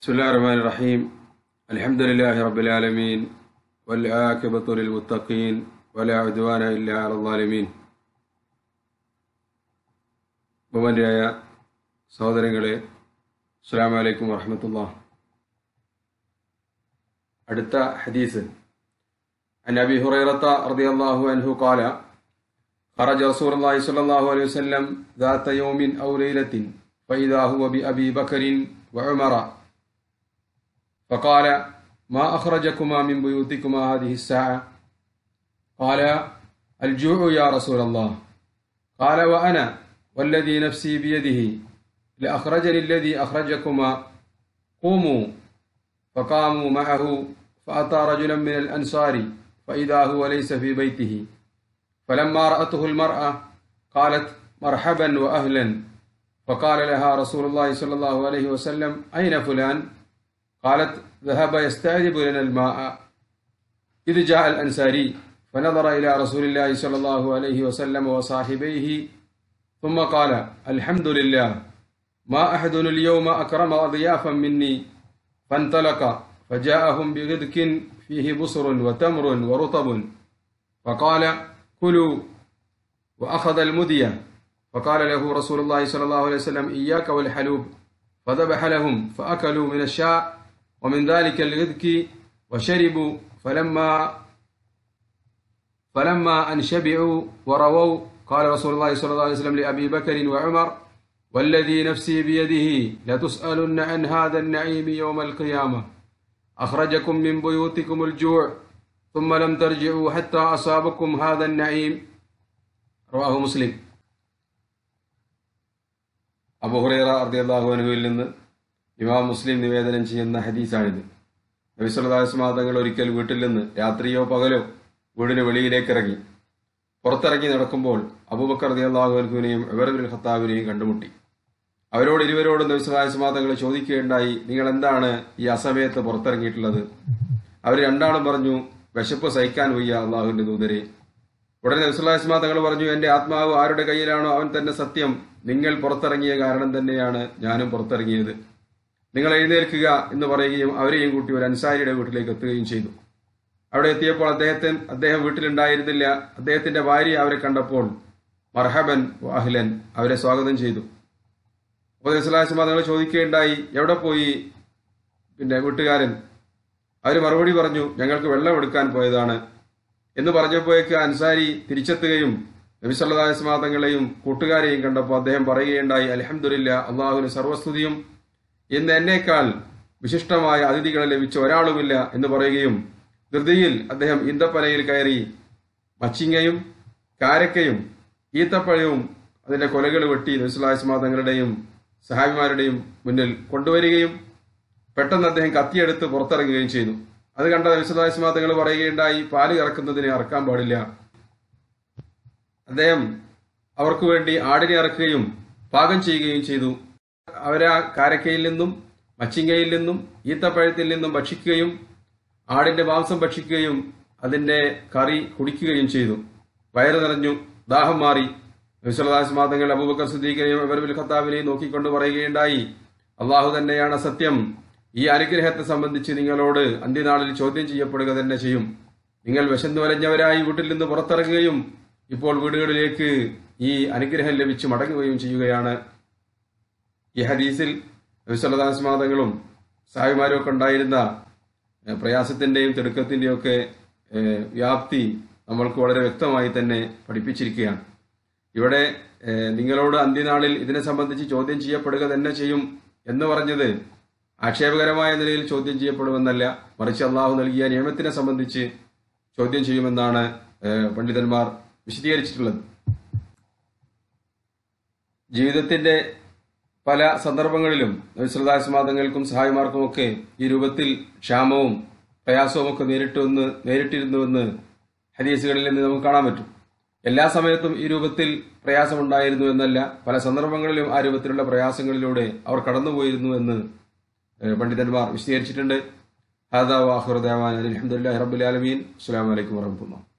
بسم الله الرحمن الرحيم الحمد لله رب العالمين والعاقبة للمتقين ولا عدوان إلا على الظالمين ബഹുമാന്യരായ സഹോദരങ്ങളെ അസ്സാം വലൈക്കും വറഹമത്തുള്ള അടുത്ത ഹദീസ് عن أبي هريرة رضي الله عنه قال خرج رسول الله صلى الله عليه وسلم ذات يوم أو ليلة فإذا هو بأبي بكر وعمر فقال ما أخرجكما من بيوتكما هذه الساعة قال الجوع يا رسول الله قال وأنا والذي نفسي بيده لأخرجني الذي أخرجكما قوموا فقاموا معه فأتى رجلا من الأنصار فإذا هو ليس في بيته فلما رأته المرأة قالت مرحبا وأهلا فقال لها رسول الله صلى الله عليه وسلم أين فلان قالت ذهب يستعذب لنا الماء إذ جاء الأنصاري فنظر إلى رسول الله صلى الله عليه وسلم وصاحبيه ثم قال الحمد لله ما أحد اليوم أكرم أضيافا مني فانطلق فجاءهم بغدك فيه بصر وتمر ورطب فقال كلوا وأخذ المدية فقال له رسول الله صلى الله عليه وسلم إياك والحلوب فذبح لهم فأكلوا من الشاء ومن ذلك الغدك وشربوا فلما فلما أن شبعوا ورووا قال رسول الله صلى الله عليه وسلم لأبي بكر وعمر والذي نفسي بيده لتسألن عن هذا النعيم يوم القيامة أخرجكم من بيوتكم الجوع ثم لم ترجعوا حتى أصابكم هذا النعيم رواه مسلم അബുഹുറൈറ അർദിയല്ലാഹു അനുവിൽ നിന്ന് ഇമാം മുസ്ലിം നിവേദനം ചെയ്യുന്ന ഹദീസാണിത് നബിസ്വല്ലാസ്മാ തങ്ങൾ ഒരിക്കൽ വീട്ടിൽ നിന്ന് രാത്രിയോ പകലോ വീടിന് വെളിയിലേക്ക് ഇറങ്ങി പുറത്തിറങ്ങി നടക്കുമ്പോൾ അബൂബക്കർ റദിയല്ലാഹു അൻഹുവിനെയും എവറബിൻ ഖത്താബിനെയും കണ്ടുമുട്ടി അവരോട് ഇരുവരോടും നബിസ്വല്ലാസ്മാ തങ്ങൾ ചോദിക്കുകയുണ്ടായി നിങ്ങൾ എന്താണ് ഈ അസമയത്ത് പുറത്തിറങ്ങിയിട്ടുള്ളത് അവർ രണ്ടാളും പറഞ്ഞു വിശപ്പ് സഹിക്കാൻ വയ്യ അള്ളാഹുവിന്റെ ദൂതരെ ഉടനെ നബിസ്വല്ലാസ്മാ തങ്ങൾ പറഞ്ഞു എന്റെ ആത്മാവ് ആരുടെ കയ്യിലാണോ അവൻ തന്നെ സത്യം നിങ്ങൾ പുറത്തിറങ്ങിയ കാരണം തന്നെയാണ് ഞാനും പുറത്തിറങ്ങിയത് നിങ്ങൾ എഴുന്നേൽക്കുക എന്ന് പറയുകയും അവരെയും കൂട്ടി ഒരു അൻസാരിയുടെ വീട്ടിലേക്ക് എത്തുകയും ചെയ്തു അവിടെ എത്തിയപ്പോൾ അദ്ദേഹത്തെ അദ്ദേഹം വീട്ടിലുണ്ടായിരുന്നില്ല അദ്ദേഹത്തിന്റെ ഭാര്യ അവരെ കണ്ടപ്പോൾ മർഹബൻ വാഹിലൻ അവരെ സ്വാഗതം ചെയ്തു ഉപദേശലാസ്മാ നിങ്ങൾ ചോദിക്കുകയുണ്ടായി എവിടെ പോയി പിന്നെ വീട്ടുകാരൻ അവർ മറുപടി പറഞ്ഞു ഞങ്ങൾക്ക് വെള്ളം എടുക്കാൻ പോയതാണ് എന്ന് പറഞ്ഞപ്പോഴേക്ക് അൻസാരി തിരിച്ചെത്തുകയും നബിസല്ലാസ്മാ തങ്ങളെയും കൂട്ടുകാരെയും കണ്ടപ്പോൾ അദ്ദേഹം പറയുകയുണ്ടായി അലഹമുല്ല അള്ളാഹുവിന് സർവസ്തുതിയും ഇന്ന് എന്നേക്കാൾ വിശിഷ്ടമായ അതിഥികളെ ലഭിച്ച ഒരാളുമില്ല എന്ന് പറയുകയും ധൃതിയിൽ അദ്ദേഹം ഈന്തപ്പനയിൽ കയറി മച്ചിങ്ങയും കാരക്കയും ഈത്തപ്പഴവും അതിന്റെ കൊലകൾ വെട്ടി നബിസ്വല്ലാസ്മാ തങ്ങളുടെയും സഹാബിമാരുടെയും മുന്നിൽ കൊണ്ടുവരികയും പെട്ടെന്ന് അദ്ദേഹം കത്തിയെടുത്ത് പുറത്തിറങ്ങുകയും ചെയ്തു അത് കണ്ട നബിസ്വല്ലാസ്മാ തങ്ങൾ പറയുകയുണ്ടായി പാല് കറക്കുന്നതിനെ അറക്കാൻ പാടില്ല അദ്ദേഹം അവർക്ക് വേണ്ടി ആടിനെ ഇറക്കുകയും പാകം ചെയ്യുകയും ചെയ്തു അവരാ കാരക്കയിൽ നിന്നും മച്ചിങ്ങയിൽ നിന്നും ഈത്തപ്പഴത്തിൽ നിന്നും ഭക്ഷിക്കുകയും ആടിന്റെ മാംസം ഭക്ഷിക്കുകയും അതിന്റെ കറി കുടിക്കുകയും ചെയ്തു വയറു നിറഞ്ഞു ദാഹം മാറി വിശ്വദാസ് മാതങ്ങൾ അബൂബക്കർ സുദ്ദീഖിനെയും അബർബുൽ ഖത്താബിനെയും നോക്കിക്കൊണ്ട് പറയുകയുണ്ടായി അള്ളാഹു തന്നെയാണ് സത്യം ഈ അനുഗ്രഹത്തെ സംബന്ധിച്ച് നിങ്ങളോട് അന്ത്യനാളിൽ ചോദ്യം ചെയ്യപ്പെടുക തന്നെ ചെയ്യും നിങ്ങൾ വിശന്നു വലഞ്ഞവരായി വീട്ടിൽ നിന്ന് പുറത്തിറങ്ങുകയും ഇപ്പോൾ വീടുകളിലേക്ക് ഈ അനുഗ്രഹം ലഭിച്ച് മടങ്ങുകയും ചെയ്യുകയാണ് ഈ ഹദീസിൽ വിശ്വലദാസ്മാതങ്ങളും സാഹിമാരും ഒക്കെ ഉണ്ടായിരുന്ന പ്രയാസത്തിന്റെയും തിടുക്കത്തിന്റെയും ഒക്കെ വ്യാപ്തി നമ്മൾക്ക് വളരെ വ്യക്തമായി തന്നെ പഠിപ്പിച്ചിരിക്കുകയാണ് ഇവിടെ നിങ്ങളോട് അന്ത്യനാളിൽ ഇതിനെ സംബന്ധിച്ച് ചോദ്യം ചെയ്യപ്പെടുക തന്നെ ചെയ്യും എന്ന് പറഞ്ഞത് ആക്ഷേപകരമായ നിലയിൽ ചോദ്യം ചെയ്യപ്പെടുമെന്നല്ല മറിച്ച് അള്ളാഹു നൽകിയ നിയമത്തിനെ സംബന്ധിച്ച് ചോദ്യം ചെയ്യുമെന്നാണ് പണ്ഡിതന്മാർ വിശദീകരിച്ചിട്ടുള്ളത് ജീവിതത്തിന്റെ പല സന്ദർഭങ്ങളിലും നബിസ്വല്ലാസ്മാതങ്ങൾക്കും സഹായിമാർക്കുമൊക്കെ ഈ രൂപത്തിൽ ക്ഷാമവും പ്രയാസവും ഒക്കെ നേരിട്ടുവെന്ന് നേരിട്ടിരുന്നുവെന്ന് ഹദീസുകളിൽ നിന്ന് നമുക്ക് കാണാൻ പറ്റും എല്ലാ സമയത്തും ഈ രൂപത്തിൽ പ്രയാസമുണ്ടായിരുന്നു എന്നല്ല പല സന്ദർഭങ്ങളിലും ആ രൂപത്തിലുള്ള പ്രയാസങ്ങളിലൂടെ അവർ കടന്നുപോയിരുന്നു എന്ന് പണ്ഡിതന്മാർ വിശദീകരിച്ചിട്ടുണ്ട് ഹാദാ വാഹുർ ദേവാൻ അലഹമുല്ലാ റബുലാലമീൻ അസ്സാം വലൈക്കും വർഹമുല്ല